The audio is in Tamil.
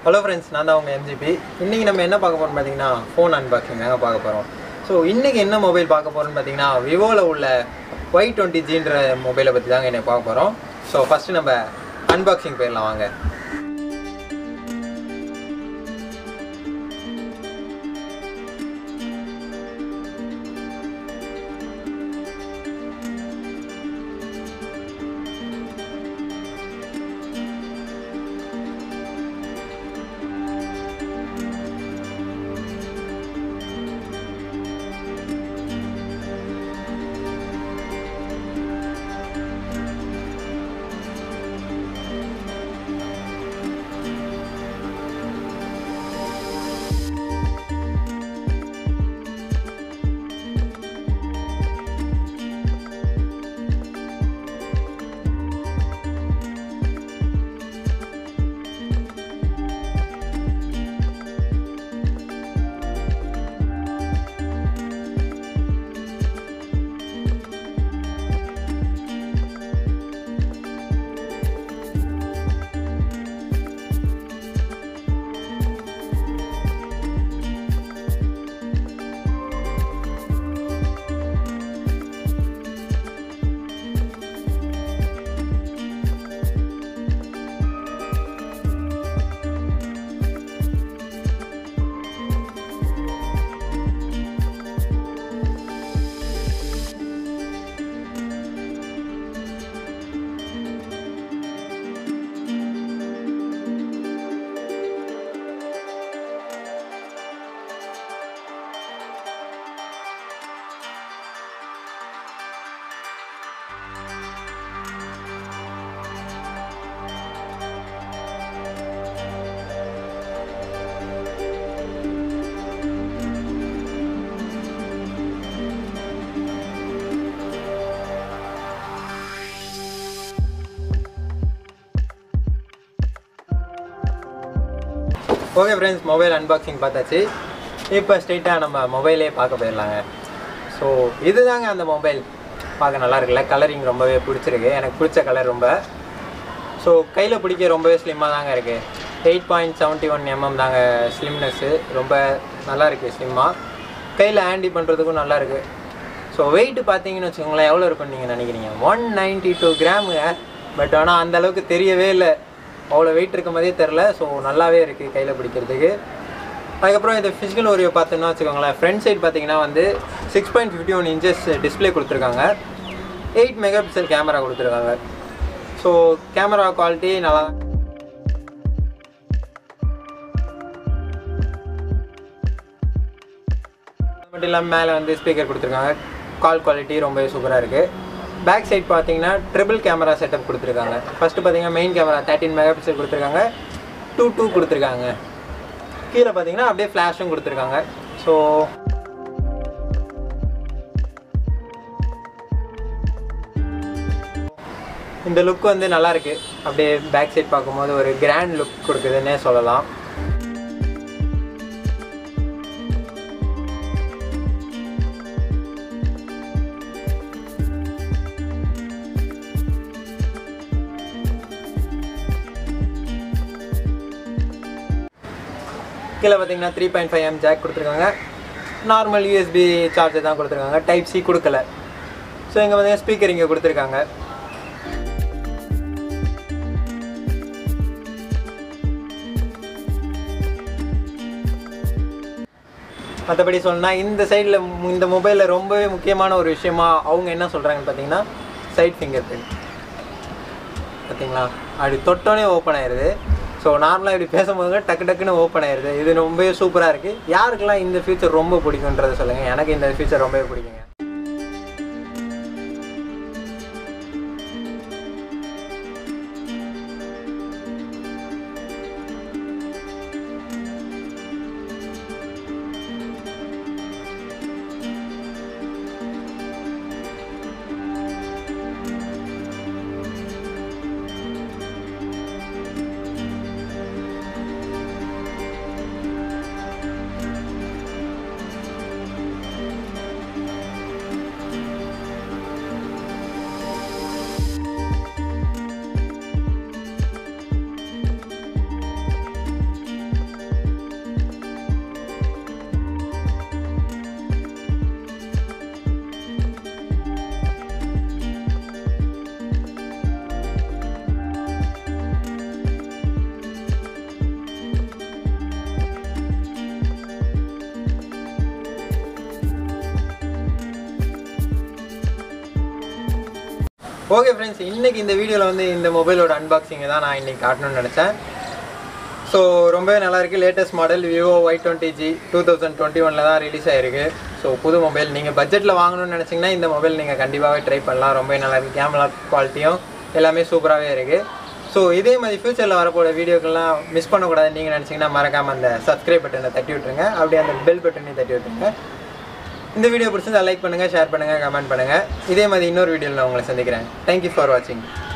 ஹலோ ஃப்ரெண்ட்ஸ் நான் தான் உங்கள் எம்ஜிபி இன்றைக்கி நம்ம என்ன பார்க்க போகிறோம் பார்த்தீங்கன்னா ஃபோன் அன்பாக்சிங் தாங்க பார்க்க போகிறோம் ஸோ இன்றைக்கி என்ன மொபைல் பார்க்க போகிறோம்னு பார்த்தீங்கன்னா விவோவில் உள்ள ஒய் டுவெண்ட்டி ஜின்ற மொபைலை பற்றி தாங்க என்ன பார்க்க போகிறோம் ஸோ ஃபஸ்ட்டு நம்ம அன்பாக்சிங் போயிடலாம் வாங்க ஓகே ஃப்ரெண்ட்ஸ் மொபைல் அன்பாக்சிங் பார்த்தாச்சு இப்போ ஸ்ட்ரெயிட்டாக நம்ம மொபைலே பார்க்க போயிடலாங்க ஸோ இதுதாங்க அந்த மொபைல் பார்க்க நல்லா இருக்குல்ல கலரிங் ரொம்பவே பிடிச்சிருக்கு எனக்கு பிடிச்ச கலர் ரொம்ப ஸோ கையில் பிடிக்க ரொம்பவே ஸ்லிம்மாக தாங்க இருக்குது eight point seventy one mm தாங்க ஸ்லிம்னஸ்ஸு ரொம்ப நல்லா இருக்குது ஸ்லிம்மாக கையில் ஹேண்டி பண்ணுறதுக்கும் நல்லா இருக்குது ஸோ வெயிட் பார்த்தீங்கன்னு வச்சுக்கோங்களேன் எவ்வளோ இருக்கும்னு நீங்கள் நினைக்கிறீங்க ஒன் நைன்ட்டி டூ கிராமுங்க பட் ஆனால் அந்த அளவுக்கு தெரியவே இல்லை அவ்வளோ வெயிட் இருக்க மாதிரியே தெரில ஸோ நல்லாவே இருக்குது கையில் பிடிக்கிறதுக்கு அதுக்கப்புறம் இது ஃபிசிக்கல் ஓரியோ பார்த்தோன்னா வச்சுக்கோங்களேன் ஃப்ரண்ட் சைடு பார்த்தீங்கன்னா வந்து six point fifty one inches display கொடுத்துருக்காங்க எயிட் மெகா பிக்சல் கேமரா கொடுத்துருக்காங்க ஸோ கேமரா குவாலிட்டி நல்லா மட்டும் இல்லாமல் மேலே வந்து ஸ்பீக்கர் கொடுத்துருக்காங்க கால் குவாலிட்டி ரொம்பவே சூப்பராக இருக்குது பேக் சைட் பார்த்தீங்கன்னா ட்ரிபிள் கேமரா செட்டப் கொடுத்துருக்காங்க ஃபஸ்ட்டு பார்த்தீங்கன்னா main camera thirteen megapixel கொடுத்துருக்காங்க டூ டூ கொடுத்துருக்காங்க கீழே பார்த்தீங்கன்னா அப்படியே ஃப்ளாஷும் கொடுத்துருக்காங்க ஸோ இந்த லுக் வந்து நல்லா இருக்கு அப்படியே பேக் சைட் பார்க்கும்போது ஒரு கிராண்ட் லுக் கொடுக்குதுன்னே சொல்லலாம் கீழே பார்த்தீங்கன்னா three point five M jack கொடுத்துருக்காங்க நார்மல் யூஎஸ்பி சார்ஜர் தான் கொடுத்துருக்காங்க டைப் சி கொடுக்கல ஸோ இங்கே பார்த்தீங்கன்னா ஸ்பீக்கர் இங்கே கொடுத்துருக்காங்க மற்றபடி சொன்னால் இந்த சைடில் இந்த மொபைலில் ரொம்பவே முக்கியமான ஒரு விஷயமா அவங்க என்ன சொல்கிறாங்கன்னு பார்த்தீங்கன்னா சைட் ஃபிங்கர் பிரிண்ட் பார்த்தீங்களா அப்படி தொட்டோன்னே ஓப்பன் ஆயிடுது ஸோ நார்மலாக இப்படி பேசும்போது டக்கு டக்குன்னு ஓப்பன் ஆயிடுது இது ரொம்பவே சூப்பராக இருக்குது யாருக்கெல்லாம் இந்த ஃபீச்சர் ரொம்ப பிடிக்குன்றதை சொல்லுங்கள் எனக்கு இந்த ஃபீச்சர் ரொம்பவே பிடிக்குங்க ஓகே ஃப்ரெண்ட்ஸ் இன்னைக்கு இந்த வீடியோவில் வந்து இந்த மொபைலோட அன்பாக்சிங்கை தான் நான் இன்னைக்கு காட்டணும்னு நினச்சேன் ஸோ ரொம்பவே நல்லா இருக்கு latest model Vivo Y twenty G two thousand twenty ஒனில் தான் ரிலீஸ் ஆயிருக்கு ஸோ புது மொபைல் நீங்கள் பட்ஜெட்டில் வாங்கணும்னு நினச்சிங்கன்னா இந்த மொபைல் நீங்கள் கண்டிப்பாகவே ட்ரை பண்ணலாம் ரொம்பவே நல்லா இருக்குது கேமரா குவாலிட்டியும் எல்லாமே சூப்பராகவே இருக்குது ஸோ இதே மாதிரி ஃபியூச்சரில் வரப்போகிற வீடியோக்கெல்லாம் மிஸ் பண்ணக்கூடாதுன்னு நீங்கள் நினச்சிங்கன்னா மறக்காமல் அந்த சப்ஸ்கிரைப் பட்டனை தட்டி விட்டுருங்க அப்படியே அந்த பெல் பட்டனையும் தட்டி விட்டுருங்க இந்த வீடியோ பிடிச்சிருந்தா லைக் பண்ணுங்கள் ஷேர் பண்ணுங்கள் கமெண்ட் பண்ணுங்கள் இதே மாதிரி இன்னொரு வீடியோவில் நான் உங்களை சந்திக்கிறேன் தேங்க்யூ ஃபார் வாட்சிங்